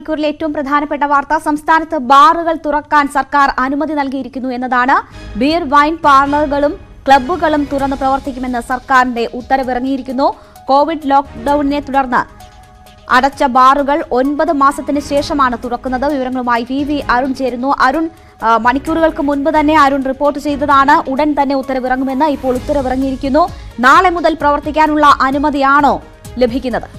മണിക്കൂറിലെ ഏറ്റവും പ്രധാനപ്പെട്ട വാർത്ത സംസ്ഥാനത്ത് ബാറുകൾ തുറക്കാൻ സർക്കാർ അനുമതി നൽകിയിരിക്കുന്നു എന്നതാണ് ബിയർ വൈൻ പാർലറുകളും ക്ലബ്ബുകളും തുറന്ന് പ്രവർത്തിക്കുമെന്ന് സർക്കാരിന്റെ ഉത്തരവിറങ്ങിയിരിക്കുന്നു കോവിഡ് ലോക്ക്ഡൌണിനെ തുടർന്ന് അടച്ച ബാറുകൾ ഒൻപത് മാസത്തിന് ശേഷമാണ് തുറക്കുന്നത് വിവരങ്ങളുമായി വി വി അരുൺ ചേരുന്നു അരുൺ ആ, മണിക്കൂറുകൾക്ക് മുൻപ് തന്നെ അരുൺ റിപ്പോർട്ട് ചെയ്തതാണ് ഉടൻ തന്നെ ഉത്തരവിറങ്ങുമെന്ന് ഇപ്പോൾ ഉത്തരവിറങ്ങിയിരിക്കുന്നു നാളെ മുതൽ പ്രവർത്തിക്കാനുള്ള അനുമതിയാണോ ലഭിക്കുന്നത്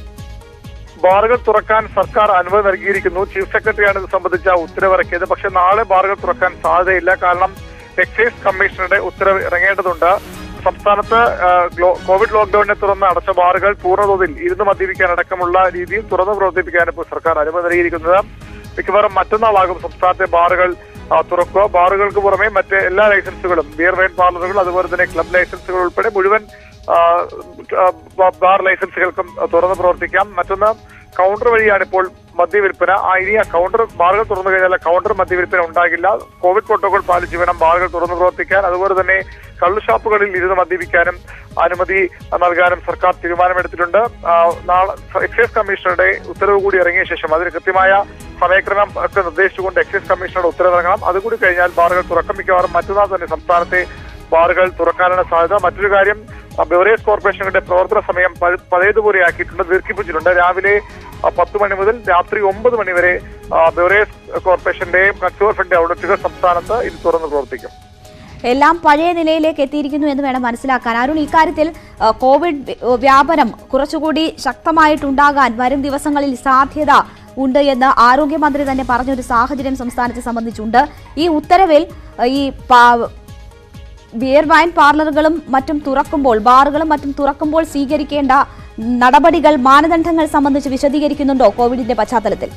ബാറുകൾ തുറക്കാൻ സർക്കാർ അനുമതി നൽകിയിരിക്കുന്നു ചീഫ് സെക്രട്ടറിയാണ് ഇത് സംബന്ധിച്ച ഉത്തരവിറക്കിയത് പക്ഷേ നാളെ ബാറുകൾ തുറക്കാൻ സാധ്യതയില്ല കാരണം എക്സൈസ് കമ്മീഷണറുടെ ഉത്തരവ് ഇറങ്ങേണ്ടതുണ്ട് സംസ്ഥാനത്ത് ആ, ഗ്ലോ- കോവിഡ് ലോക്ഡൌണിനെ തുടർന്ന് അടച്ച ബാറുകൾ പൂർണ്ണതോതിൽ ഇരുന്ന് മദ്യപിക്കാൻ അടക്കമുള്ള രീതിയിൽ തുറന്നു പ്രവർത്തിപ്പിക്കാൻ ഇപ്പോൾ സർക്കാർ അനുമതി നൽകിയിരിക്കുന്നത് മിക്കവാറും മറ്റന്നാളാകും സംസ്ഥാനത്തെ ബാറുകൾ ആ, തുറക്കുക ബാറുകൾക്ക് പുറമെ മറ്റ് എല്ലാ ലൈസൻസുകളും ബിയർ വൈൻ പാർലറുകൾ അതുപോലെ തന്നെ ക്ലബ് ലൈസൻസുകൾ ഉൾപ്പെടെ മുഴുവൻ ആ, ആ, ബാർ ലൈസൻസുകൾക്കും തുറന്ന് പ്രവർത്തിക്കാം മറ്റൊന്ന് കൗണ്ടർ വഴിയാണ് ഇപ്പോൾ മദ്യവിൽപ്പന ആ ഇനി ആ കൗണ്ടർ ബാറുകൾ തുറന്നു കഴിഞ്ഞാൽ ആ കൗണ്ടർ മദ്യവിൽപ്പന ഉണ്ടാകില്ല കോവിഡ് പ്രോട്ടോകോൾ പാലിച്ച് വേണം ബാറുകൾ തുറന്നു പ്രവർത്തിക്കാൻ അതുപോലെ തന്നെ കള്ളുഷാപ്പുകളിൽ ഇരുന്ന് മദ്യപിക്കാനും അനുമതി നൽകാനും സർക്കാർ തീരുമാനമെടുത്തിട്ടുണ്ട് ആ, നാളെ എക്സൈസ് കമ്മീഷണറുടെ ഉത്തരവ് കൂടി ഇറങ്ങിയ ശേഷം അതിന് കൃത്യമായ സമയക്രമം ഒക്കെ നിർദ്ദേശിച്ചുകൊണ്ട് എക്സൈസ് കമ്മീഷണറുടെ ഉത്തരവ് ഇറങ്ങണം അതുകൂടി കഴിഞ്ഞാൽ ബാറുകൾ തുറക്കം മിക്കവാറും മറ്റന്നാൾ തന്നെ സംസ്ഥാനത്തെ ബാറുകൾ തുറക്കാനാണ് സാധ്യത മറ്റൊരു കാര്യം ആ, ബെവറേജ് കോർപ്പറേഷനുകളുടെ പ്രവർത്തന സമയം പഴ- പഴയതുപോലെ ആക്കിയിട്ടുണ്ട് ദീർഘിപ്പിച്ചിട്ടുണ്ട് രാവിലെ ആ, പത്ത് മണി മുതൽ രാത്രി ഒമ്പത് മണി വരെ ആ, ബെവറേജ് കോർപ്പറേഷന്റെയും കൺസ്യൂമർ ഫണ്ട് ഔട്ട്ലെറ്റുകൾ സംസ്ഥാനത്ത് ഇത് തുറന്ന് പ്രവർത്തിക്കും എല്ലാം പഴയ നിലയിലേക്ക് എത്തിയിരിക്കുന്നു എന്ന് വേണം മനസ്സിലാക്കാൻ അരുൺ ഇക്കാര്യത്തിൽ ആ, കോവിഡ് വ്യ- വ്യാപനം കുറച്ചുകൂടി ശക്തമായിട്ടുണ്ടാകാൻ വരും ദിവസങ്ങളിൽ സാധ്യത ഉണ്ട് എന്ന് ആരോഗ്യമന്ത്രി തന്നെ പറഞ്ഞൊരു സാഹചര്യം സംസ്ഥാനത്തെ സംബന്ധിച്ചുണ്ട് ഈ ഉത്തരവിൽ ആ, ഈ പാ- ബിയർ വൈൻ പാർലറുകളും മറ്റും തുറക്കുമ്പോൾ ബാറുകളും മറ്റും തുറക്കുമ്പോൾ സ്വീകരിക്കേണ്ട നടപടികൾ മാനദണ്ഡങ്ങൾ സംബന്ധിച്ച് വിശദീകരിക്കുന്നുണ്ടോ കോവിഡിന്റെ പശ്ചാത്തലത്തിൽ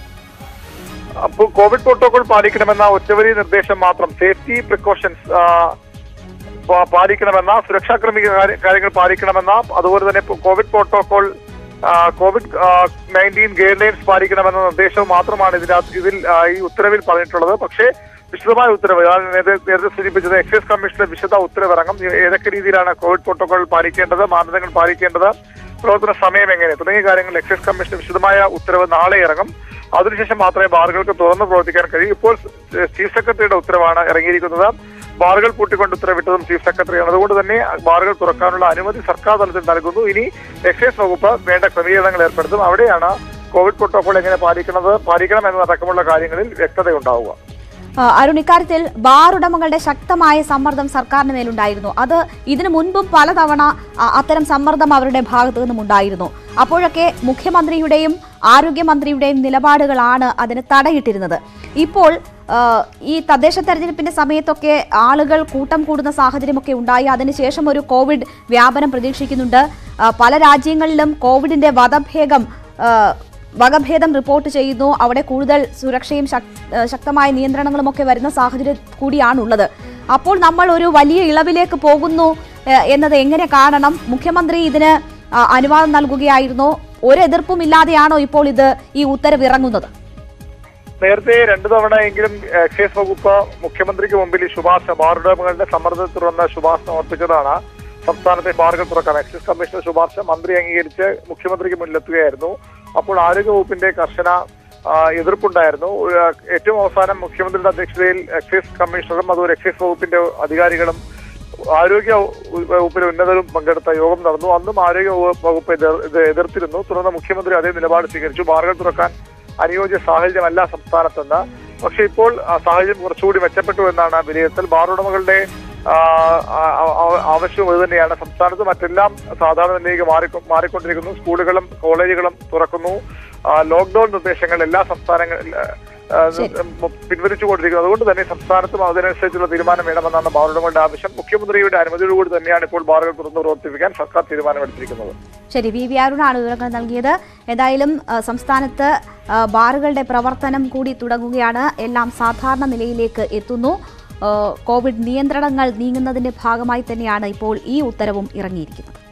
അപ്പോൾ കോവിഡ് പ്രോട്ടോകോൾ പാലിക്കണമെന്ന ഒറ്റവരി നിർദ്ദേശം മാത്രം സേഫ്റ്റി പ്രിക്കോഷൻസ് പാലിക്കണമെന്ന സുരക്ഷാ ക്രമിക കാര്യ- കാര്യങ്ങൾ പാലിക്കണമെന്ന അതുപോലെ തന്നെ ഇപ്പൊ കോവിഡ് പ്രോട്ടോകോൾ ആ, കോവിഡ് നയൻറ്റീൻ ഗൈഡ് ലൈൻസ് പാലിക്കണമെന്ന നിർദ്ദേശവും മാത്രമാണ് ഇതിനകത്ത് ഇതിൽ ആ, ഈ ഉത്തരവിൽ പറഞ്ഞിട്ടുള്ളത് പക്ഷേ വിശദമായ ഉത്തരവ് ഞാൻ നേരത്തെ നേരത്തെ സൂചിപ്പിച്ചത് എക്സൈസ് കമ്മീഷന്റെ വിശദ ഉത്തരവ് ഇറങ്ങും ഏതൊക്കെ രീതിയിലാണ് കോവിഡ് പ്രോട്ടോകോൾ പാലിക്കേണ്ടത് മാനദണ്ഡങ്ങൾ പാലിക്കേണ്ടത് പ്രവർത്തന സമയം എങ്ങനെ തുടങ്ങിയ കാര്യങ്ങൾ എക്സൈസ് കമ്മീഷൻ വിശദമായ ഉത്തരവ് നാളെ ഇറങ്ങും അതിനുശേഷം മാത്രമേ ബാറുകൾക്ക് തുറന്നു പ്രവർത്തിക്കാൻ കഴിയൂ ഇപ്പോൾ ചീഫ് സെക്രട്ടറിയുടെ ഉത്തരവാണ് ഇറങ്ങിയിരിക്കുന്നത് ബാറുകൾ പൂട്ടിക്കൊണ്ട് ഉത്തരവിട്ടതും ചീഫ് സെക്രട്ടറിയാണ് അതുകൊണ്ട് തന്നെ ബാറുകൾ തുറക്കാനുള്ള അനുമതി സർക്കാർ തലത്തിൽ നൽകുന്നു ഇനി എക്സൈസ് വകുപ്പ് വേണ്ട ക്രമീകരണങ്ങൾ ഏർപ്പെടുത്തും അവിടെയാണ് കോവിഡ് പ്രോട്ടോകോൾ എങ്ങനെ പാലിക്കുന്നത് പാലിക്കണം എന്നതടക്കമുള്ള കാര്യങ്ങളിൽ വ്യക്തതയുണ്ടാവുക ആ, അരുൺ ഇക്കാര്യത്തിൽ ബാർ ഉടമകളുടെ ശക്തമായ സമ്മർദ്ദം സർക്കാരിന് മേലുണ്ടായിരുന്നു അത് ഇതിനു മുൻപും പലതവണ ആ, അത്തരം സമ്മർദ്ദം അവരുടെ ഭാഗത്തു നിന്നും ഉണ്ടായിരുന്നു അപ്പോഴൊക്കെ മുഖ്യമന്ത്രിയുടെയും ആരോഗ്യമന്ത്രിയുടെയും നിലപാടുകളാണ് അതിന് തടയിട്ടിരുന്നത് ഇപ്പോൾ ആ, ഈ തദ്ദേശ തെരഞ്ഞെടുപ്പിന്റെ സമയത്തൊക്കെ ആളുകൾ കൂട്ടം കൂടുന്ന സാഹചര്യമൊക്കെ ഉണ്ടായി അതിനുശേഷം ഒരു കോവിഡ് വ്യാപനം പ്രതീക്ഷിക്കുന്നുണ്ട് ആ, പല രാജ്യങ്ങളിലും കോവിഡിന്റെ വധഭേദം ആ, വകഭേദം റിപ്പോർട്ട് ചെയ്യുന്നു അവിടെ കൂടുതൽ സുരക്ഷയും ശക്- ഏഹ് ശക്തമായ നിയന്ത്രണങ്ങളും ഒക്കെ വരുന്ന സാഹചര്യം കൂടിയാണുള്ളത് അപ്പോൾ നമ്മൾ ഒരു വലിയ ഇളവിലേക്ക് പോകുന്നു ഏഹ് എന്നത് എങ്ങനെ കാണണം മുഖ്യമന്ത്രി ഇതിന് ആ, അനുവാദം നൽകുകയായിരുന്നോ ഒരു എതിർപ്പും ഇല്ലാതെയാണോ ഇപ്പോൾ ഇത് ഈ ഉത്തരവ് ഇറങ്ങുന്നത് നേരത്തെ രണ്ടു തവണയെങ്കിലും എക്സൈസ് വകുപ്പ് മുഖ്യമന്ത്രിക്ക് മുമ്പിൽ ഈ ശുപാർശ ബാറുടമകളുടെ സമ്മർദ്ദത്തെ തുടർന്ന് ശുപാർശ സമർപ്പിച്ചതാണ് സംസ്ഥാനത്തെ ബാറുകൾ തുറക്കാൻ എക്സൈസ് കമ്മീഷണർ ശുപാർശ മന്ത്രി അംഗീകരിച്ച് മുഖ്യമന്ത്രിക്ക് മുന്നിലെത്തുകയായിരുന്നു അപ്പോൾ ആരോഗ്യ വകുപ്പിന്റെ കർശന ആ, എതിർപ്പുണ്ടായിരുന്നു ഒരു, ആ, ഏറ്റവും അവസാനം മുഖ്യമന്ത്രിയുടെ അധ്യക്ഷതയിൽ എക്സൈസ് കമ്മീഷണറും അതുപോലെ എക്സൈസ് വകുപ്പിന്റെ അധികാരികളും ആരോഗ്യ വകുപ്പിലെ ഉന്നതരും പങ്കെടുത്ത യോഗം നടന്നു അന്നും ആരോഗ്യ വകുപ്പ് വകുപ്പ് ഇത് ഇത് എതിർത്തിരുന്നു തുടർന്ന് മുഖ്യമന്ത്രി അതേ നിലപാട് സ്വീകരിച്ചു ബാറുകൾ തുറക്കാൻ അനുയോജ്യ സാഹചര്യമല്ല സംസ്ഥാനത്തെന്ന് പക്ഷെ ഇപ്പോൾ ആ സാഹചര്യം കുറച്ചുകൂടി മെച്ചപ്പെട്ടു എന്നാണ് വിലയിരുത്തൽ ബാർ ഉടമകളുടെ ആ, ആ- ആ- ആവശ്യവും ഇത് തന്നെയാണ് സംസ്ഥാനത്ത് മറ്റെല്ലാം സാധാരണ നിലയിലേക്ക് മാറി മാറിക്കൊണ്ടിരിക്കുന്നു സ്കൂളുകളും കോളേജുകളും തുറക്കുന്നു ആ, ലോക്ക്ഡൌൺ നിർദ്ദേശങ്ങൾ എല്ലാ സംസ്ഥാനങ്ങളിൽ ആ, പിൻവലിച്ചുകൊണ്ടിരിക്കുന്നു അതുകൊണ്ട് തന്നെ സംസ്ഥാനത്തും അതിനനുസരിച്ചുള്ള തീരുമാനം വേണമെന്നാണ് ബാർ ഉടമകളുടെ ആവശ്യം മുഖ്യമന്ത്രിയുടെ അനുമതിയോടുകൂടി തന്നെയാണ് ഇപ്പോൾ ബാറുകൾ തുറന്നു പ്രവർത്തിപ്പിക്കാൻ സർക്കാർ തീരുമാനമെടുത്തിരിക്കുന്നത് ശരി വി വി അരുണാണ് വിവരങ്ങൾ നൽകിയത് ഏതായാലും ആ, സംസ്ഥാനത്ത് ആ, ബാറുകളുടെ പ്രവർത്തനം കൂടി തുടങ്ങുകയാണ് എല്ലാം സാധാരണ നിലയിലേക്ക് എത്തുന്നു ആ, കോവിഡ് നിയന്ത്രണങ്ങൾ നീങ്ങുന്നതിന്റെ ഭാഗമായി തന്നെയാണ് ഇപ്പോൾ ഈ ഉത്തരവും ഇറങ്ങിയിരിക്കുന്നത്